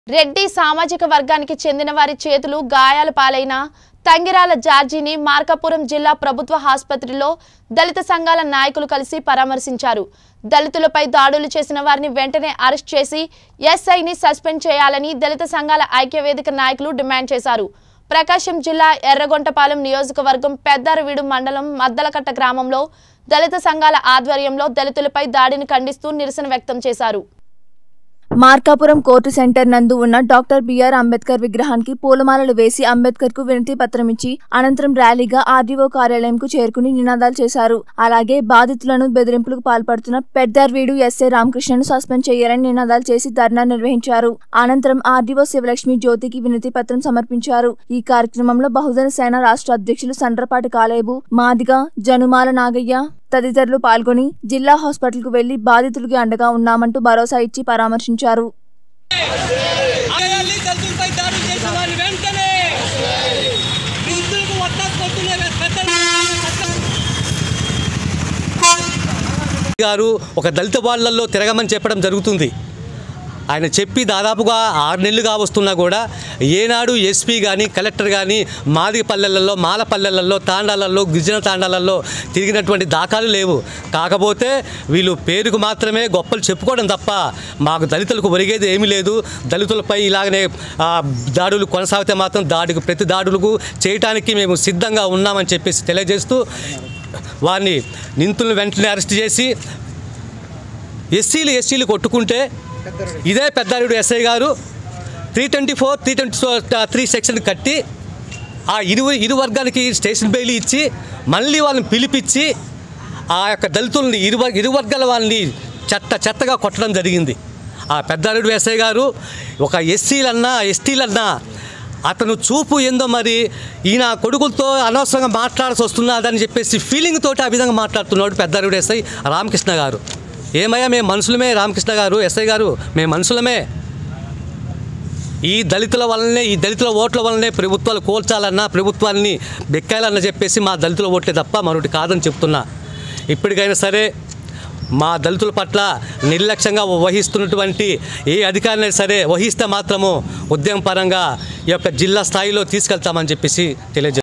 రెడ్డి సామాజిక వర్గానికి చెందిన వారి చేతులు గాయాల పాలైన తంగిరాల జార్జిని మార్కాపురం జిల్లా ప్రభుత్వ ఆసుపత్రిలో దళిత సంఘాల నాయకులు కలిసి పరామర్శించారు దళితులపై దాడులు చేసిన వారిని వెంటనే అరెస్ట్ చేసి ఎస్ఐని సస్పెండ్ చేయాలని దళిత సంఘాల ఐక్యవేదిక నాయకులు డిమాండ్ చేశారు ప్రకాశం జిల్లా ఎర్రగొంటపాలెం నియోజకవర్గం పెద్దారవీడు మండలం మద్దలకట్ట గ్రామంలో దళిత సంఘాల ఆధ్వర్యంలో దళితులపై దాడిని ఖండిస్తూ నిరసన వ్యక్తం చేశారు మార్కాపురం కోర్టు సెంటర్ నందు ఉన్న డాక్టర్ బిఆర్ అంబేద్కర్ విగ్రహానికి పూలమాలలు వేసి అంబేద్కర్ కు వినతి పత్రం ఇచ్చి అనంతరం ర్యాలీగా ఆర్డీఓ కార్యాలయంకు చేరుకుని నినాదాలు చేశారు అలాగే బాధితులను బెదిరింపులకు పాల్పడుతున్న పెద్దార్వీడు ఎస్ఏ రామకృష్ణను సస్పెండ్ చేయాలని నినాదాలు చేసి ధర్నా నిర్వహించారు అనంతరం ఆర్డీఓ శివలక్ష్మి జ్యోతికి వినతి పత్రం సమర్పించారు ఈ కార్యక్రమంలో బహుజన సేన రాష్ట్ర అధ్యక్షులు సండ్రపాటి కాలేబు మాదిగ జనుమాల నాగయ్య తదితరులు పాల్గొని జిల్లా హాస్పిటల్కు వెళ్లి బాధితులకి అండగా ఉన్నామంటూ భరోసా ఇచ్చి పరామర్శించారు ఆయాలి దళితులపై దాడులు చేసిన వారిని వెంటనే వృద్ధులకు వత్తాసు కొడుతున్న పెద్దలు గారు ఒక దళిత వాళ్ళల్లో తిరగమని చెప్పడం జరుగుతుంది ఆయన చెప్పి దాదాపుగా ఆరు నెలలుగా వస్తున్నా కూడా ఏనాడు ఎస్పీ కానీ కలెక్టర్ కానీ మాదిగ పల్లెలలో మాల పల్లెలలో తాండాలలో గిరిజన తాండాలలో తిరిగినటువంటి దాఖలు లేవు కాకపోతే వీళ్ళు పేరుకు మాత్రమే గొప్పలు చెప్పుకోవడం తప్ప మాకు దళితులకు ఒరిగేది ఏమీ లేదు దళితులపై ఇలాగనే ఆ, దాడులు కొనసాగితే మాత్రం దాడికి ప్రతి దాడులకు చేయటానికి మేము సిద్ధంగా ఉన్నామని చెప్పేసి తెలియజేస్తూ వారిని నింతులను వెంటనే అరెస్ట్ చేసి ఎస్సీలు ఎస్సీలు కొట్టుకుంటే ఇదే పెద్దారెడ్డి ఎస్ఐ గారు three twenty four three twenty three section కట్టి ఆ ఇరు ఇరు వర్గానికి స్టేషన్ బెయిల్ ఇచ్చి మళ్ళీ వాళ్ళని పిలిపించి ఆ యొక్క దళితుల్ని ఇరు వర్- ఇరు వర్గాల వాళ్ళని చెత్త చెత్తగా కొట్టడం జరిగింది ఆ పెద్దారెడ్డి ఎస్ఐ గారు ఒక ఎస్సీలన్నా ఎస్టీలన్నా అతను చూపు ఏందో మరి ఈయన కొడుకులతో అనవసరంగా మాట్లాడాల్సి వస్తున్నదని చెప్పేసి ఫీలింగ్ తోటి ఆ విధంగా మాట్లాడుతున్నాడు పెద్దారెడ్డి ఎస్ఐ రామకృష్ణ గారు ఏమయ్యా మేము మనుషులమే రామకృష్ణ గారు ఎస్ఐ గారు మేము మనుషులమే ఈ దళితుల వల్లనే ఈ దళితుల ఓట్ల వల్లనే ప్రభుత్వాలు కోల్చాలన్నా ప్రభుత్వాన్ని బెక్కాలన్నా చెప్పేసి మా దళితుల ఓట్లే తప్ప మరొకటి కాదని చెప్తున్నా ఇప్పటికైనా సరే మా దళితుల పట్ల నిర్లక్ష్యంగా వహిస్తున్నటువంటి ఏ అధికారిని సరే వహిస్తే మాత్రము ఉద్యమపరంగా ఈ యొక్క జిల్లా స్థాయిలో తీసుకెళ్తామని చెప్పేసి తెలియజే